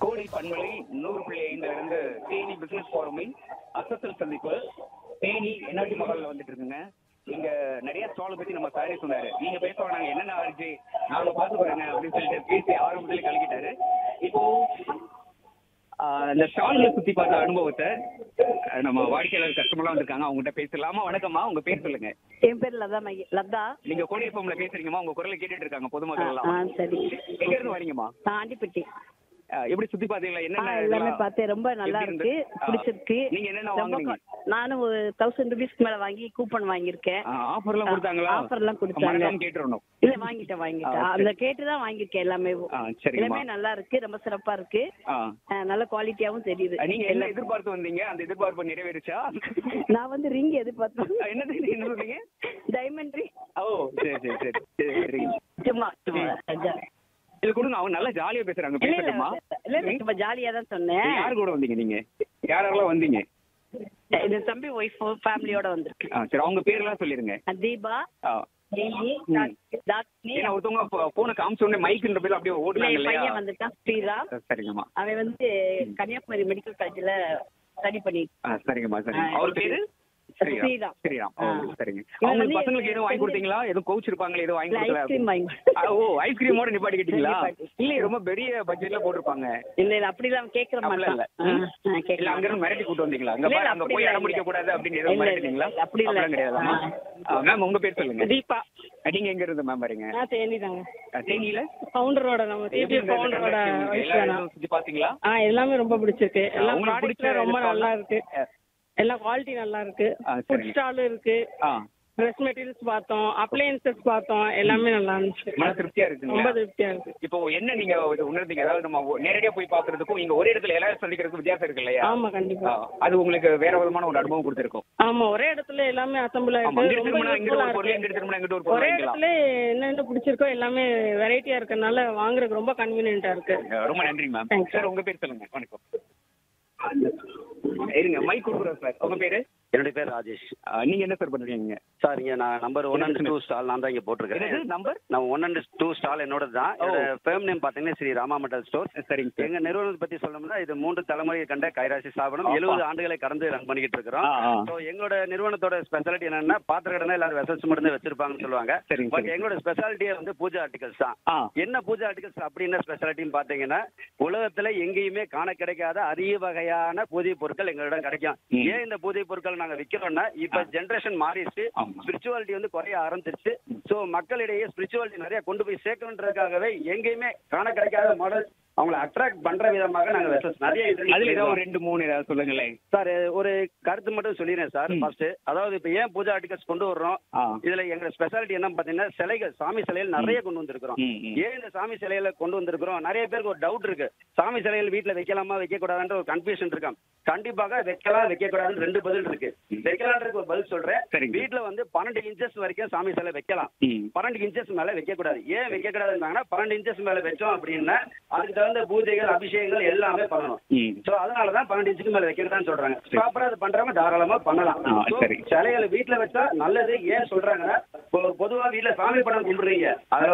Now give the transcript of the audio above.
கோடி பண்பலை நூறு புள்ளி ஐந்துல இருந்து தேனி பிசினஸ் ஃபோரமின் அசத்தல் சந்திப்பு தேனி என்ஆர்டி மகால்ல வந்துட்டு இருக்குங்க இங்க நிறைய ஸ்டால் பத்தி நம்ம சாரே சொன்னாரு நீங்க பேச வேணாங்க என்னென்ன ஆச்சு நாங்க பார்த்து பாருங்க அப்படின்னு சொல்லிட்டு பேசி ஆரம்பத்துல கலக்கிட்டாரு இப்போ ஆஹ், இந்த ஸ்டால்ல சுத்தி பார்த்த அனுபவத்தை அஹ், நம்ம வாடிக்கையாளர் கஸ்டமர்லாம் வந்திருக்காங்க அவங்ககிட்ட பேசலாமா வணக்கம்மா உங்க பேர் சொல்லுங்க என் பேர் லதா மை லதா நீங்க கோடியப்பம்ல பேசுறீங்கம்மா உங்க குரலை கேட்டுட்டு இருக்காங்க ஆ பொதுமக்கள் ஆ, எல்லாம் சரி எங்க இருந்து வரீங்கம்மா நான் ஆண்டிப்பட்டி அஹ், எப்படி சுத்தி பாத்தீங்களா ஆ என்னென்ன எல்லாமே இதெல்லாம் பார்த்தேன் ரொம்ப நல்லா எப்படி இருக்கு இருந்தது? ஆ. பிடிச்சிருக்கு நீங்க என்னென்ன ரொம்ப வாங்குனீங்க? கொ- நானும் ஒரு தௌசண்ட் ருபீஸ்க்கு மேல வாங்கி கூப்பன் வாங்கியிருக்கேன் ஆஃபர் எல்லாம் ஆ, கொடுத்தாங்களா offer எல்லாம் கொடுத்தாங்க. மறக்காம கேட்டுறணும் இல்ல வாங்கிட்டேன் வாங்கிட்டேன் ஆ, அந்த கேட்டு தான் வாங்கியிருக்கேன் எல்லாமே ஆ சரிங்கம்மா எல்லாமே நல்லா இருக்கு ரொம்ப சிறப்பா இருக்கு ஆ ஆ, நல்ல குவாலிட்டியாவும் தெரியுது அஹ், நீங்க என்ன எதிர்பார்த்து வந்தீங்க அந்த எதிர்பார்ப்பு நிறைவேறுச்சா நான் வந்து ரிங் எதிர்பார்த்தேன் அஹ், என்னது என்ன சொல்றீங்க டைமண்ட் ரிங் ஓ சரி சரி சரி சரி சரி சும்மா சும்மா ஜா- இது கொடுங்க அவங்க நல்லா ஜாலியா பேசுறாங்க இல்ல இல்ல பேசட்டுமா இல்ல இல்ல சும்மா ஜாலியா தான் சொன்னேன் யார் கூட வந்தீங்க நீங்க யாரெல்லாம் வந்தீங்க இந்த தம்பி ஒய்ஃப் ஃபேமிலியோட வந்திருக்கு ஆ சரி அவங்க பேர்லாம் சொல்லிருங்க தீபா ஆ ஜெயி ம். தாக்னி ஏன்னா ஒருத்தவங்க போன காமிச்ச உடனே மைக்குன்ற பேர்ல அப்படியே இல்ல, ஓடுறாங்க என் இல்லையா பையன் வந்துட்டான் ஸ்ரீராம் சரிங்கம்மா அவன் வந்து கன்னியாகுமரி மெடிக்கல் காலேஜ்ல ஸ்டடி பண்ணி ஆ சரிங்கம்மா சரிங்க ஆ, அவர் பேரு ஸ்ரீராம் ஸ்ரீராம். ஸ்ரீராம் ஓ ஆ. சரிங்க இவன் அவங்க வந்து பசங்களுக்கு எதுவும் வாங்கி எனக்கு கொடுத்தீங்களா எதுவும் கோச் இருப்பாங்களே எதுவும் வாங்கி கொடுக்கல ஐஸ்கிரீம் வாங்கி ஆ, ஓ ஐஸ்கிரீமோட நிப்பாட்டி கேட்டீங்களா நிப்பாட்டி. இல்ல ரொம்ப பெரிய பட்ஜெட்ல போட்டிருப்பாங்க இல்ல இல்ல அப்படி எல்லாம் கேக்குற அப்படிலாம் இல்ல மாட்டான் ம். ஆ, ஆ, கேட்க இல்ல அங்க இருந்து மிரட்டி கூட்டு வந்தீங்களா அங்க இல்ல, பாரு இல்ல, அங்க அப்படி போய் இல்ல, இடம் பிடிக்க இல்ல. கூடாது அப்படின்னு எதுவும் இல்ல, இல்ல, மிரட்டினீங்களா இல்ல, அப்படி இல்ல. அப்படிலாம் கிடையாதாம்மா மேம் உங்க பேர் சொல்லுங்க தீபா நீங்க எங்க இருந்து மேம் வரீங்க நான் தேனி தாங்க அஹ், தேனியில ஃபவுண்டரோட நம்ம எப்படி டிபி இருந்தது ஃபவுண்டரோட transaction? ஒய்ஃப் எல்லா வேணா இடமும் சுத்தி பாத்தீங்களா ஆ எல்லாமே ரொம்ப பிடிச்சிருக்கு எல்லாம் உங்களுக்கு ப்ராடக்ட்ல பிடிச்ச ரொம்ப stall நல்லா தான். இருக்கு எல்லாம் குவாலிட்டி நல்லா இருக்கு ஆ, ஃபுட் சரிங்க. ஸ்டாலும் இருக்கு ஆ ட்ரெஸ் மெட்டீரியல்ஸ் பார்த்தோம் அப்ளையன்சஸ் பார்த்தோம் எல்லாமே நல்லா இருந்துச்சு மன திருப்தியா ரொம்ப இருக்குங்களா திருப்தியா இருக்கு இப்போ என்ன நீங்க இது உணர்ந்தீங்க அதாவது நம்ம ஒ- நேரடியா போய் பாக்குறதுக்கும் இங்க ஒரே இடத்துல எல்லாரும் சந்திக்கிறதுக்கும் வித்தியாசம் இருக்கு இல்லையா ஆமா கண்டிப்பா ஆ, அது உங்களுக்கு வேற விதமான ஒரு அனுபவம் கொடுத்திருக்கும் ஆமா ஒரே இடத்துல எல்லாமே அசம்பிள் ஆமா ஆயிருக்கு இங்கிட்டு ரொம்ப திரும்பினா இங்கிட்டு useful-ஆ ஒரு பொருள் இருக்கு இங்கிட்டு திரும்பினா இங்கிட்டு ஒரு பொருள் ஒரே வாங்கிக்கலாம் இடத்துல என்னென்ன பிடிச்சிருக்கோ எல்லாமே வெரைட்டியா இருக்கறனால வாங்குறதுக்கு ரொம்ப கன்வீனியன்ட்டா இருக்கு அஹ், ரொம்ப நன்றி மேம் Thanks. சார் உங்க பேர் சொல்லுங்க வணக்கம் இருங்க மைக் கொடுக்குறோம் சார் உங்க பேரு என்னுடைய பேர் ராஜேஷ் அஹ், நீங்க என்ன சார் பண்றீங்க சார் இங்க நான் number one and two stall நான் தான் இங்க என்னது போட்டிருக்கேன் நம்பர் நான் ஒன் அண்ட் டூ ஸ்டால் என்னோட தான் ஓ. என்னோட ஃபேம் நேம் பாத்தீங்கன்னா ஸ்ரீ ராமா மெட்டல் ஸ்டோர் சரிங்க சார் எங்க நிறுவனத்தை பத்தி சொல்லணும்னா இது மூன்று தலைமுறையை கண்ட கைராசி ஸ்தாபனம் அப்பா. எழுபது ஆண்டுகளை கடந்து ரன் பண்ணிக்கிட்டு இருக்கிறோம் ஆ, ஆ. ஸோ எங்களோட நிறுவனத்தோட ஸ்பெஷாலிட்டி என்னன்னா பாத்திர கடனை எல்லாரும் வெசல்ஸ் மட்டும் தான் வச்சிருப்பாங்கன்னு சொல்லுவாங்க சரிங்க பட் சரி எங்களோட ஸ்பெஷாலிட்டியே வந்து பூஜா ஆர்டிகல்ஸ் தான் ஆ என்ன பூஜா ஆர்டிகல்ஸ் அப்படின்னு ஸ்பெஷாலிட்டின்னு பாத்தீங்கன்னா உலகத்துல எங்கேயுமே காண கிடைக்காத அரிய வகையான பூஜை பொருட்கள் எங்களிடம் கிடைக்கும் ம். ஏன் இந்த பூஜை பொருட்கள் நாங்க விக்கிறோம்னா இப்ப ஆ. ஜென்ரேஷன் மாறிடுச்சு ஆமா. ஸ்பிரிச்சுவாலிட்டி வந்து குறைய ஆரம்பிச்சிருச்சு சோ மக்களிடையே ஸ்பிரிச்சுவாலிட்டி நிறைய கொண்டு போய் சேர்க்கணுன்றதுக்காகவே எங்கேயுமே காண கிடைக்காத மாடல் அவங்கள அட்ராக்ட் பண்ற விதமாக நாங்க வெசல்ஸ் நிறைய அதுல ஏதாவது இது ஒரு ரெண்டு மூணு ஏதாவது சொல்லுங்களேன் சார் ஒரு கருத்து மட்டும் சொல்லிடுறேன் சார் ம். ஃபர்ஸ்ட் அதாவது இப்ப ஏன் பூஜா ஆர்டிகல்ஸ் கொண்டு வர்றோம் ஆ இதுல எங்க ஸ்பெஷாலிட்டி என்ன பாத்தீங்கன்னா சிலைகள் சாமி சிலைகள் நிறைய கொண்டு வந்திருக்கிறோம் ம், ம். ஏன் இந்த சாமி சிலையில கொண்டு வந்திருக்கிறோம் நிறைய பேருக்கு ஒரு டவுட் இருக்கு சாமி சிலைகள் வீட்டுல வைக்கலாமா வைக்க கூடாதுன்ற ஒரு கன்ஃபியூஷன் இருக்காம் கண்டிப்பாக வைக்கலாம் வைக்க கூடாதுன்னு ரெண்டு பதில் இருக்கு வைக்கலான்றதுக்கு ஒரு பதில் சொல்றேன் சரிங்க. வீட்டுல வந்து பன்னெண்டு இன்ச்சஸ் வரைக்கும் சாமி சிலை வைக்கலாம் ம் பன்னெண்டு இன்ச்சஸ் மேல வைக்க கூடாது ஏன் வைக்க கூடாதுன்னாங்கன்னா பன்னெண்டு இன்ச்சஸ் மேல வச்சோம் அப்படின்னா அதுக்கு தகுந்த பூஜைகள் அபிஷேகங்கள் எல்லாமே பண்ணணும் ம் சோ அதனாலதான் பன்னெண்டு இன்ச்சுக்கு மேல வைக்கிறதான்னு சொல்றாங்க ப்ராப்பரா அது பண்றவங்க தாராளமா பண்ணலாம் ஆ, So, சரி. சிலைகளை வீட்டுல வச்சா நல்லது ஏன் சொல்றாங்கன்னா பொ- பொதுவா வீட்டுல சாமி படம் கும்பிடுறீங்க அதுல